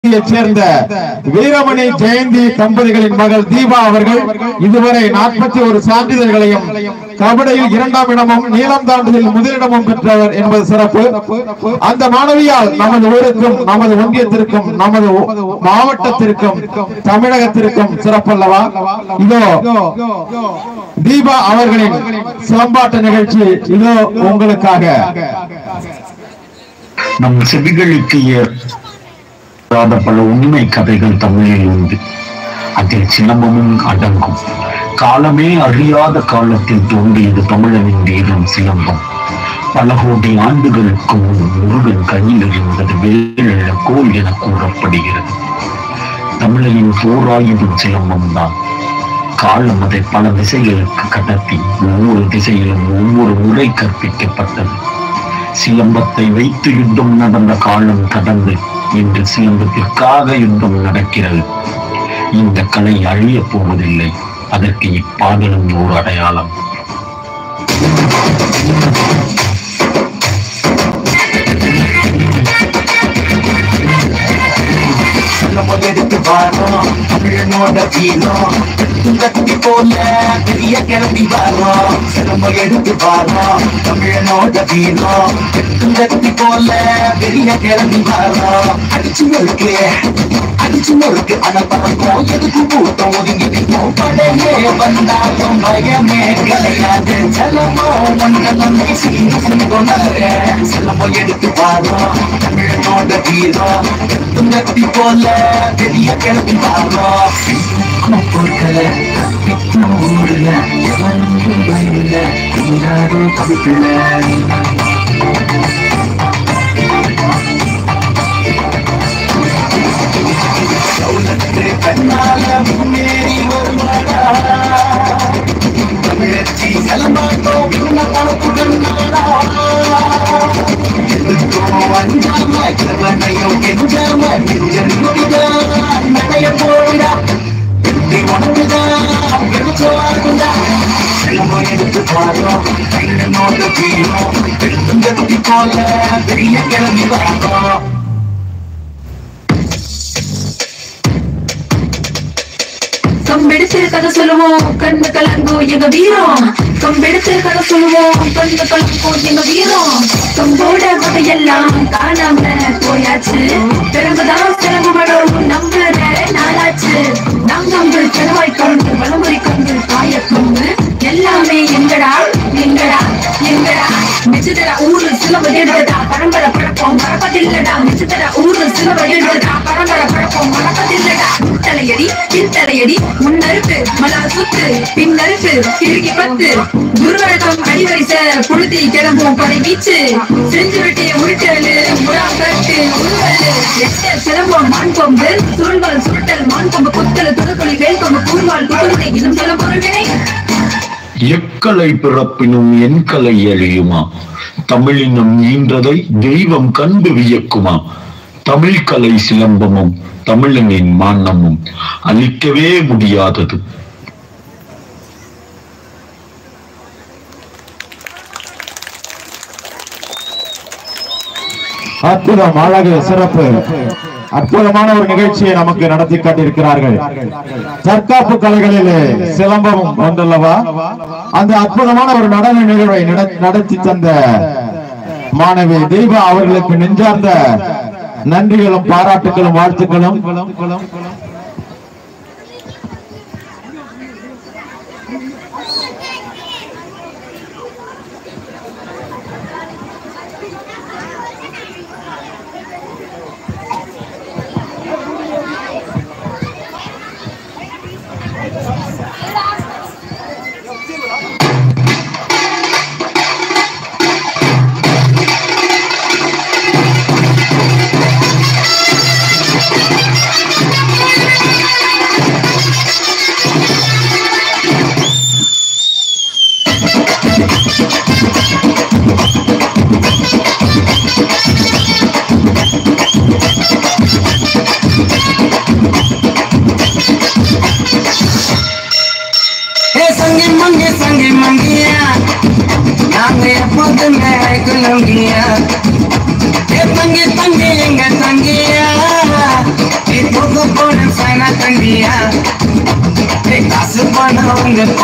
பகுதியைச் சேர்ந்த வீரமணி ஜெயந்தி தம்பதிகளின் மகள் தீபா அவர்கள் இதுவரை நாற்பத்தி ஒரு சான்றிதழ்களையும் கபடியில் இரண்டாம் இடமும் நீளம் தாண்டுதலில் முதலிடமும் பெற்றவர் என்பது சிறப்பு அந்த மாணவியால் நமது ஊருக்கும் நமது ஒன்றியத்திற்கும் நமது ஒ- மாவட்டத்திற்கும் தமிழகத்திற்கும் சிறப்பல்லவா இதோ தீபா அவர்களின் சிலம்பாட்ட நிகழ்ச்சி இதோ உங்களுக்காக நம் செவிகளுக்கு ஏறாத பல உண்மை கதைகள் தமிழில் உண்டு அதில் சிலம்பமும் அடங்கும் காலமே அறியாத காலத்தில் தோன்றியது தமிழனின் வீரம் சிலம்பம் பல கோடி ஆண்டுகளுக்கு முன் முருகன் கையில் இருந்தது வேலெழ கோல் என கூறப்படுகிறது தமிழனின் போராயுதம் சிலம்பம் தான் காலம் அதை பல திசைகளுக்கு கடத்தி ஒவ்வொரு திசையிலும் ஒவ்வொரு முறை கற்பிக்கப்பட்டது சிலம்பத்தை வைத்து யுத்தம் நடந்த காலம் கடந்து இன்று சிலம்பத்திற்காக யுத்தம் நடக்கிறது இந்த கலை அழியப் போவதில்லை அதற்கு இப்பாடலும் ஒரு அடையாளம் நம்ம எடுத்து வரோம் தமிழனோட வீரம் கத்தி போல பெரிய கிளம்பி வரோம் நம்ம எடுத்து வரோம் தமிழனோட வீரம் கத்தி போல பெரிய கிளம்பி வரோம் அடிச்சு நொறுக்கு அடிச்சு நொறுக்கு ஆனா பறக்கும் எதுக்கு கூட்டம் ஒதுங்கி நிற்கும் படையே வந்தாலும் பயமே கிடையாது செலமோ ஒன்றை நம்ம கொண்டாரு செலமோ எடுத்து வரோம் தமிழனோட வீரம் கத்தி போல பெரிய கிளம்பி வரோம் பொருட்கள ஊர்ல எவரும் பயமில்ல எல்லாரும் தவிப்பில்லை சௌலத்து கண்ணால முன்னேறி வருவாடா தமிழச்சி செலமாட்டோ பின்ன கணக்குடன் நாடா எதுக்கும் அஞ்சாம கிழவனையும் கெஞ்சாம நெஞ்சல் நொடிதான் நடைய போடா எப்படி உனக்குதான் எடுத்துவாருண்டா செலமோ எடுத்து பாரோம் கையினோட வீரம் எடுத்து போல பெரிய கிளம்பி வரோம் கம்பெடுத்து கதை சொல்லுவோம் கண்ணு கலங்கும் எங்க வீரம் கம்பெடுத்து கதை சொல்லுவோம் கண்ணு கலங்கும் எங்க வீரம் கம்போட வகையெல்லாம் காணாம போயாச்சு பிறகுதான் சிறகுபடும் நம்புற நாளாச்சு நாம் நம்பு செலவாய் கொண்டு வளமுறை கொண்டு காய கொண்டு எல்லாமே எங்கடா எங்கடா எங்கடா மிச்சதர ஊரு சிலவ எடுத்ததா பரம்பரை பழக்கம் மறப்பதில்லடா மிச்சதர ஊரு சிலவ எடுத்ததா பரம்பரை பழக்கம் மறப்பதில்லடா தலையடி பின்தலையடி முன்னறுப்பு மலா சுத்து பின்னறுப்பு திருக்கி பத்து குருவழக்கம் அடிவரிச புழுதி கிளம்பும் படை வீச்சு செஞ்சு விட்டு உருட்டலு முறா கட்டு உருவல் எட்ட சிலம்பம் மான் கொம்பு சுருள்வால் சுருட்டல் மான் கொம்பு குத்தல் துடுக்குழி வேல் கொம்பு கூர்வால் குடுமுனை இன்னும் சில பொருள்வினை எக்கலை பிறப்பினும் என் கலை அழியுமா தமிழினம் ஈன்றதை தெய்வம் கண்டு வியக்குமா தமிழ் கலை சிலம்பமும் தமிழனின் மானமும் அழிக்கவே முடியாதது அற்புதம் அழகு சிறப்பு அற்புதமான ஒரு நிகழ்ச்சியை நமக்கு நடத்தி காட்டியிருக்கிறார்கள் தற்காப்பு கலைகளிலே சிலம்பமும் ஒன்றல்லவா அந்த அற்புதமான ஒரு நடன நிகழ்வை நட- நடத்தி தந்த மாணவி தீபா அவர்களுக்கு நெஞ்சார்ந்த நன்றிகளும் பாராட்டுகளும் வாழ்த்துக்களும் ஏ சங்கி மங்கி சங்கி மங்கியா நாங்க எப்போதுமே குலங்கியா ஏ தங்கி தங்கி எங்க தங்கியா தம்பியா ஏய், காசு பணம் உங்க